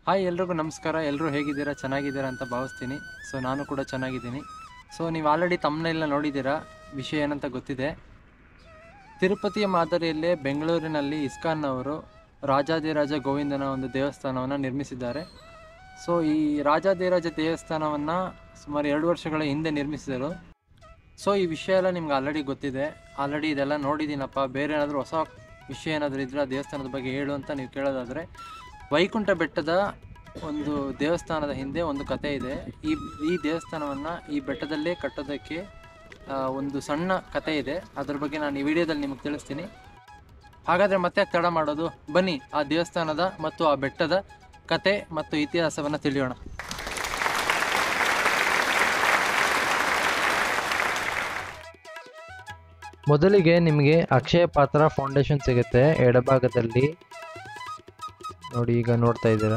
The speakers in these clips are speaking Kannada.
ಹಾಯ್ ಎಲ್ರಿಗೂ ನಮಸ್ಕಾರ ಎಲ್ಲರೂ ಹೇಗಿದ್ದೀರಾ ಚೆನ್ನಾಗಿದ್ದೀರಾ ಅಂತ ಭಾವಿಸ್ತೀನಿ ಸೊ ನಾನು ಕೂಡ ಚೆನ್ನಾಗಿದ್ದೀನಿ ಸೊ ನೀವು ಆಲ್ರೆಡಿ ತಮ್ಮನೆಲ್ಲ ನೋಡಿದ್ದೀರಾ ವಿಷಯ ಏನಂತ ಗೊತ್ತಿದೆ ತಿರುಪತಿಯ ಮಾದರಿಯಲ್ಲೇ ಬೆಂಗಳೂರಿನಲ್ಲಿ ಇಸ್ಕಾನ್ ಅವರು ರಾಜಾದಿರಾಜ ಗೋವಿಂದನ ಒಂದು ದೇವಸ್ಥಾನವನ್ನು ನಿರ್ಮಿಸಿದ್ದಾರೆ ಸೊ ಈ ರಾಜಾದಿರಾಜ ದೇವಸ್ಥಾನವನ್ನು ಸುಮಾರು ಎರಡು ವರ್ಷಗಳ ಹಿಂದೆ ನಿರ್ಮಿಸಿದರು ಸೊ ಈ ವಿಷಯ ಎಲ್ಲ ನಿಮ್ಗೆ ಆಲ್ರೆಡಿ ಗೊತ್ತಿದೆ ಆಲ್ರೆಡಿ ಇದೆಲ್ಲ ನೋಡಿದ್ದೀನಪ್ಪ ಬೇರೆ ಏನಾದರೂ ಹೊಸ ವಿಷಯ ಏನಾದರೂ ಇದ್ರೆ ಆ ದೇವಸ್ಥಾನದ ಬಗ್ಗೆ ಹೇಳು ಅಂತ ನೀವು ಕೇಳೋದಾದರೆ ವೈಕುಂಠ ಬೆಟ್ಟದ ಒಂದು ದೇವಸ್ಥಾನದ ಹಿಂದೆ ಒಂದು ಕತೆ ಇದೆ ಈ ಈ ದೇವಸ್ಥಾನವನ್ನು ಈ ಬೆಟ್ಟದಲ್ಲೇ ಕಟ್ಟೋದಕ್ಕೆ ಆ, ಒಂದು ಸಣ್ಣ ಕತೆ ಇದೆ ಅದ್ರ ಬಗ್ಗೆ ನಾನು ಈ ವಿಡಿಯೋದಲ್ಲಿ ನಿಮಗೆ ತಿಳಿಸ್ತೀನಿ ಹಾಗಾದರೆ ಮತ್ತೆ ಯಾಕ್ ತಡ ಮಾಡೋದು ಬನ್ನಿ ಆ ದೇವಸ್ಥಾನದ ಮತ್ತು ಆ ಬೆಟ್ಟದ ಕತೆ ಮತ್ತು ಇತಿಹಾಸವನ್ನು ತಿಳಿಯೋಣ ಮೊದಲಿಗೆ ನಿಮಗೆ ಅಕ್ಷಯ ಪಾತ್ರ ಫೌಂಡೇಶನ್ ಸಿಗುತ್ತೆ ಎಡಭಾಗದಲ್ಲಿ ನೋಡಿ ಈಗ ನೋಡ್ತಾ ಇದ್ದೀರಾ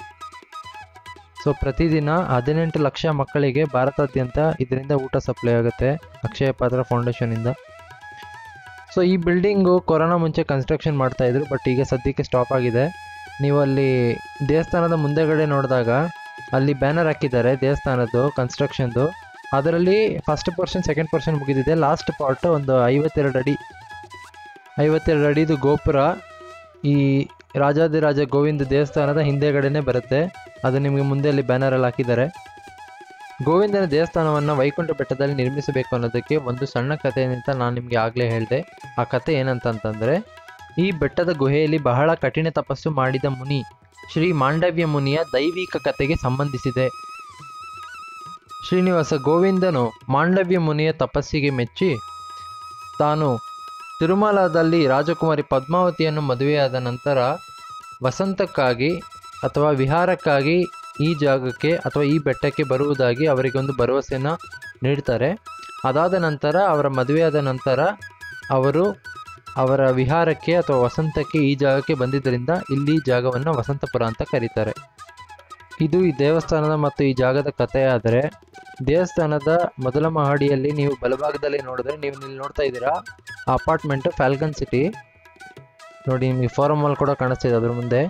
ಸೊ ಪ್ರತಿದಿನ ಹದಿನೆಂಟು ಲಕ್ಷ ಮಕ್ಕಳಿಗೆ ಭಾರತಾದ್ಯಂತ ಇದರಿಂದ ಊಟ ಸಪ್ಲೈ ಆಗುತ್ತೆ ಅಕ್ಷಯ ಪಾತ್ರ ಫೌಂಡೇಶನಿಂದ ಸೊ ಈ ಬಿಲ್ಡಿಂಗು ಕೊರೋನಾ ಮುಂಚೆ ಕನ್ಸ್ಟ್ರಕ್ಷನ್ ಮಾಡ್ತಾ ಇದ್ರು ಬಟ್ ಈಗ ಸದ್ಯಕ್ಕೆ ಸ್ಟಾಪ್ ಆಗಿದೆ ನೀವು ಅಲ್ಲಿ ದೇವಸ್ಥಾನದ ಮುಂದೆಗಡೆ ನೋಡಿದಾಗ ಅಲ್ಲಿ ಬ್ಯಾನರ್ ಹಾಕಿದ್ದಾರೆ ದೇವಸ್ಥಾನದ್ದು ಕನ್ಸ್ಟ್ರಕ್ಷನ್ದು ಅದರಲ್ಲಿ ಫಸ್ಟ್ ಪೋರ್ಷನ್ ಸೆಕೆಂಡ್ ಪೋರ್ಷನ್ ಮುಗಿದಿದೆ ಲಾಸ್ಟ್ ಪಾರ್ಟ್ ಒಂದು ಐವತ್ತೆರಡು ಅಡಿ ಐವತ್ತೆರಡು ಅಡಿದು ಗೋಪುರ ಈ ರಾಜಾದಿರಾಜ ಗೋವಿಂದ ದೇವಸ್ಥಾನದ ಹಿಂದೆಗಡೆನೇ ಬರುತ್ತೆ ಅದು ನಿಮಗೆ ಮುಂದೆ ಅಲ್ಲಿ ಬ್ಯಾನರಲ್ಲಿ ಹಾಕಿದ್ದಾರೆ ಗೋವಿಂದನ ದೇವಸ್ಥಾನವನ್ನು ವೈಕುಂಠ ಬೆಟ್ಟದಲ್ಲಿ ನಿರ್ಮಿಸಬೇಕು ಅನ್ನೋದಕ್ಕೆ ಒಂದು ಸಣ್ಣ ಕಥೆ ಅಂತ ನಾನು ನಿಮಗೆ ಆಗಲೇ ಹೇಳಿದೆ ಆ ಕಥೆ ಏನಂತಂತಂದರೆ ಈ ಬೆಟ್ಟದ ಗುಹೆಯಲ್ಲಿ ಬಹಳ ಕಠಿಣ ತಪಸ್ಸು ಮಾಡಿದ ಮುನಿ ಶ್ರೀ ಮಾಂಡವ್ಯ ಮುನಿಯ ದೈವಿಕ ಕಥೆಗೆ ಸಂಬಂಧಿಸಿದೆ ಶ್ರೀನಿವಾಸ ಗೋವಿಂದನು ಮಾಂಡವ್ಯ ಮುನಿಯ ತಪಸ್ಸಿಗೆ ಮೆಚ್ಚಿ ತಾನು ತಿರುಮಲದಲ್ಲಿ ರಾಜಕುಮಾರಿ ಪದ್ಮಾವತಿಯನ್ನು ಮದುವೆಯಾದ ನಂತರ ವಸಂತಕ್ಕಾಗಿ ಅಥವಾ ವಿಹಾರಕ್ಕಾಗಿ ಈ ಜಾಗಕ್ಕೆ ಅಥವಾ ಈ ಬೆಟ್ಟಕ್ಕೆ ಬರುವುದಾಗಿ ಅವರಿಗೊಂದು ಭರವಸೆಯನ್ನು ನೀಡ್ತಾರೆ ಅದಾದ ನಂತರ ಅವರ ಮದುವೆಯಾದ ನಂತರ ಅವರು ಅವರ ವಿಹಾರಕ್ಕೆ ಅಥವಾ ವಸಂತಕ್ಕೆ ಈ ಜಾಗಕ್ಕೆ ಬಂದಿದ್ದರಿಂದ ಇಲ್ಲಿ ಈ ಜಾಗವನ್ನು ವಸಂತಪುರ ಅಂತ ಕರೀತಾರೆ ಇದು ಈ ದೇವಸ್ಥಾನದ ಮತ್ತು ಈ ಜಾಗದ ಕಥೆಯಾದರೆ ದೇವಸ್ಥಾನದ ಮೊದಲ ಮಹಡಿಯಲ್ಲಿ ನೀವು ಬಲಭಾಗದಲ್ಲಿ ನೋಡಿದ್ರೆ ನೀವು ಇಲ್ಲಿ ನೋಡ್ತಾ ಇದ್ದೀರಾ ಅಪಾರ್ಟ್ಮೆಂಟು ಫ್ಯಾಲ್ಕನ್ ಸಿಟಿ ನೋಡಿ ನಿಮಗೆ ಫಾರಮ್ ಮಾಲ್ ಕೂಡ ಕಾಣಿಸ್ತಿದೆ ಅದ್ರ ಮುಂದೆ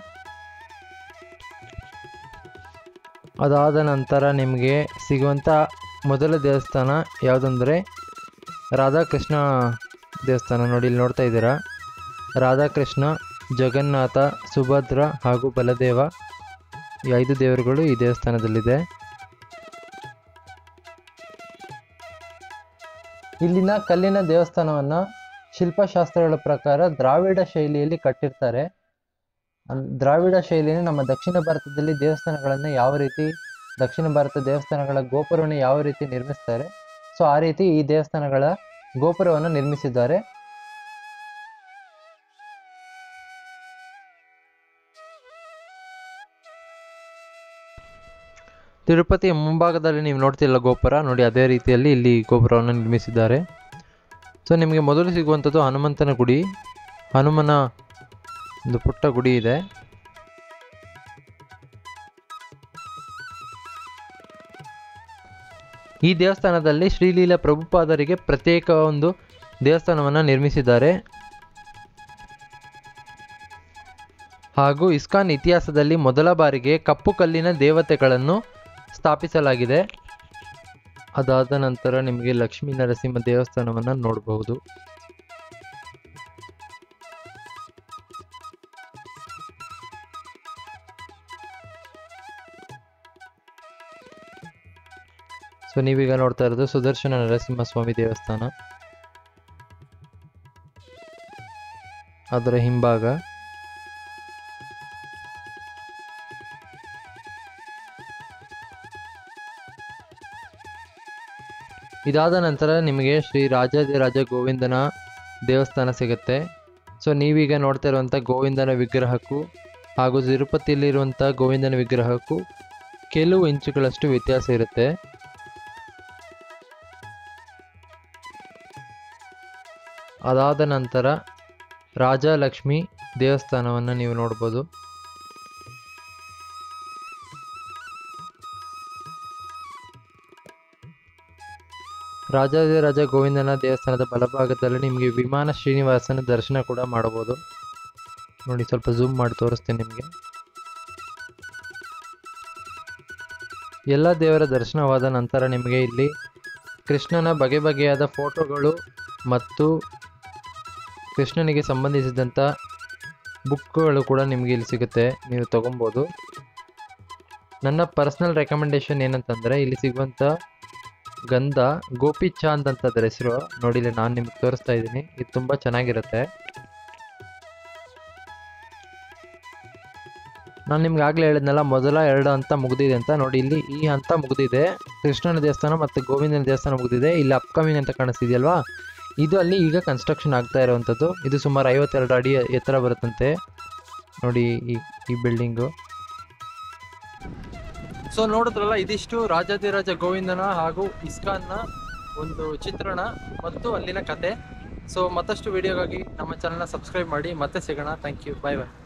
ಅದಾದ ನಂತರ ನಿಮಗೆ ಸಿಗುವಂಥ ಮೊದಲ ದೇವಸ್ಥಾನ ಯಾವುದಂದರೆ ರಾಧಾಕೃಷ್ಣ ದೇವಸ್ಥಾನ ನೋಡಿ ಇಲ್ಲಿ ನೋಡ್ತಾ ಇದ್ದೀರಾ ರಾಧಾಕೃಷ್ಣ ಜಗನ್ನಾಥ ಸುಭದ್ರ ಹಾಗೂ ಬಲದೇವ ಈ ಐದು ದೇವರುಗಳು ಈ ದೇವಸ್ಥಾನದಲ್ಲಿದೆ ಇಲ್ಲಿನ ಕಲ್ಲಿನ ದೇವಸ್ಥಾನವನ್ನು ಶಿಲ್ಪಶಾಸ್ತ್ರಗಳ ಪ್ರಕಾರ ದ್ರಾವಿಡ ಶೈಲಿಯಲ್ಲಿ ಕಟ್ಟಿರ್ತಾರೆ ಅನ್- ದ್ರಾವಿಡ ಶೈಲಿನೇ ನಮ್ಮ ದಕ್ಷಿಣ ಭಾರತದಲ್ಲಿ ದೇವಸ್ಥಾನಗಳನ್ನು ಯಾವ ರೀತಿ ದಕ್ಷಿಣ ಭಾರತ ದೇವಸ್ಥಾನಗಳ ಗೋಪುರವನ್ನು ಯಾವ ರೀತಿ ನಿರ್ಮಿಸ್ತಾರೆ ಸೊ ಆ ರೀತಿ ಈ ದೇವಸ್ಥಾನಗಳ ಗೋಪುರವನ್ನು ನಿರ್ಮಿಸಿದ್ದಾರೆ ತಿರುಪತಿಯ ಮುಂಭಾಗದಲ್ಲಿ ನೀವು ನೋಡ್ತಿಲ್ಲ ಗೋಪುರ ನೋಡಿ ಅದೇ ರೀತಿಯಲ್ಲಿ ಇಲ್ಲಿ ಗೋಪುರವನ್ನು ನಿರ್ಮಿಸಿದ್ದಾರೆ ಸೊ ನಿಮಗೆ ಮೊದಲು ಸಿಗುವಂಥದ್ದು ಹನುಮಂತನ ಗುಡಿ ಹನುಮನ ಒಂದು ಪುಟ್ಟ ಗುಡಿ ಇದೆ ಈ ದೇವಸ್ಥಾನದಲ್ಲಿ ಶ್ರೀಲೀಲ ಪ್ರಭುಪಾದರಿಗೆ ಪ್ರತ್ಯೇಕ ಒಂದು ದೇವಸ್ಥಾನವನ್ನು ನಿರ್ಮಿಸಿದ್ದಾರೆ ಹಾಗೂ ಇಸ್ಕಾನ್ ಇತಿಹಾಸದಲ್ಲಿ ಮೊದಲ ಬಾರಿಗೆ ಕಪ್ಪು ಕಲ್ಲಿನ ದೇವತೆಗಳನ್ನು ಸ್ಥಾಪಿಸಲಾಗಿದೆ ಅದಾದ ನಂತರ ನಿಮಗೆ ಲಕ್ಷ್ಮೀ ನರಸಿಂಹ ದೇವಸ್ಥಾನವನ್ನು ನೋಡಬಹುದು ಸೊ ನೀವೀಗ ನೋಡ್ತಾ ಇರೋದು ಸುದರ್ಶನ ನರಸಿಂಹ ಸ್ವಾಮಿ ದೇವಸ್ಥಾನ ಅದರ ಹಿಂಭಾಗ ಇದಾದ ನಂತರ ನಿಮಗೆ ಶ್ರೀ ರಾಜಾದಿರಾಜ ಗೋವಿಂದನ ದೇವಸ್ಥಾನ ಸಿಗುತ್ತೆ ಸೊ ನೀವೀಗ ನೋಡ್ತಾ ಇರುವಂಥ ಗೋವಿಂದನ ವಿಗ್ರಹಕ್ಕೂ ಹಾಗೂ ತಿರುಪತಿಯಲ್ಲಿರುವಂಥ ಗೋವಿಂದನ ವಿಗ್ರಹಕ್ಕೂ ಕೆಲವು ಇಂಚುಗಳಷ್ಟು ವ್ಯತ್ಯಾಸ ಇರುತ್ತೆ ಅದಾದ ನಂತರ ರಾಜಲಕ್ಷ್ಮಿ ದೇವಸ್ಥಾನವನ್ನು ನೀವು ನೋಡ್ಬೋದು ರಾಜಾದಿರಾಜ ಗೋವಿಂದನ ದೇವಸ್ಥಾನದ ಬಲಭಾಗದಲ್ಲಿ ನಿಮಗೆ ವಿಮಾನ ಶ್ರೀನಿವಾಸನ ದರ್ಶನ ಕೂಡ ಮಾಡಬಹುದು ನೋಡಿ ಸ್ವಲ್ಪ ಝೂಮ್ ಮಾಡಿ ತೋರಿಸ್ತೀನಿ ನಿಮಗೆ ಎಲ್ಲ ದೇವರ ದರ್ಶನವಾದ ನಂತರ ನಿಮಗೆ ಇಲ್ಲಿ ಕೃಷ್ಣನ ಬಗೆ ಬಗೆಯಾದ ಫೋಟೋಗಳು ಮತ್ತು ಕೃಷ್ಣನಿಗೆ ಸಂಬಂಧಿಸಿದಂಥ ಬುಕ್ಗಳು ಕೂಡ ನಿಮಗೆ ಇಲ್ಲಿ ಸಿಗುತ್ತೆ ನೀವು ತೊಗೊಬೋದು ನನ್ನ ಪರ್ಸ್ನಲ್ ರೆಕಮೆಂಡೇಶನ್ ಏನಂತಂದರೆ ಇಲ್ಲಿ ಸಿಗುವಂಥ ಗಂಧ ಗೋಪಿ ಚಾಂದ್ ಅಂತ ಅದರ ಹೆಸರು ನೋಡಿ ಇಲ್ಲಿ ನಾನು ನಿಮ್ಗೆ ತೋರಿಸ್ತಾ ಇದ್ದೀನಿ ಇದು ತುಂಬ ಚೆನ್ನಾಗಿರುತ್ತೆ ನಾನು ನಿಮ್ಗೆ ಆಗಲೇ ಹೇಳಿದ್ನಲ್ಲ ಮೊದಲ ಎರಡು ಹಂತ ಮುಗಿದಿದೆ ಅಂತ ನೋಡಿ ಇಲ್ಲಿ ಈ ಹಂತ ಮುಗಿದಿದೆ ಕೃಷ್ಣನ ದೇವಸ್ಥಾನ ಮತ್ತು ಗೋವಿಂದನ ದೇವಸ್ಥಾನ ಮುಗಿದಿದೆ ಇಲ್ಲಿ ಅಪ್ಕಮಿಂಗ್ ಅಂತ ಕಾಣಿಸ್ತಿದೆಯಲ್ವಾ ಇದು ಅಲ್ಲಿ ಈಗ ಕನ್ಸ್ಟ್ರಕ್ಷನ್ ಆಗ್ತಾ ಇರುವಂಥದ್ದು ಇದು ಸುಮಾರು ಐವತ್ತೆರಡು ಅಡಿ ಎತ್ತರ ಬರುತ್ತಂತೆ ನೋಡಿ ಈ ಈ ಬಿಲ್ಡಿಂಗು ಸೊ ನೋಡಿದ್ರಲ್ಲ ಇದಿಷ್ಟು ರಾಜಾದಿರಾಜ ಗೋವಿಂದನ ಹಾಗೂ ಇಸ್ಕಾನ್ನ ಒಂದು ಚಿತ್ರಣ ಮತ್ತು ಅಲ್ಲಿನ ಕತೆ ಸೊ ಮತ್ತಷ್ಟು ವಿಡಿಯೋಗಾಗಿ ನಮ್ಮ ಚಾನಲ್ನ ಸಬ್ಸ್ಕ್ರೈಬ್ ಮಾಡಿ ಮತ್ತೆ ಸಿಗೋಣ ಥ್ಯಾಂಕ್ ಯು ಬಾಯ್ ಬಾಯ್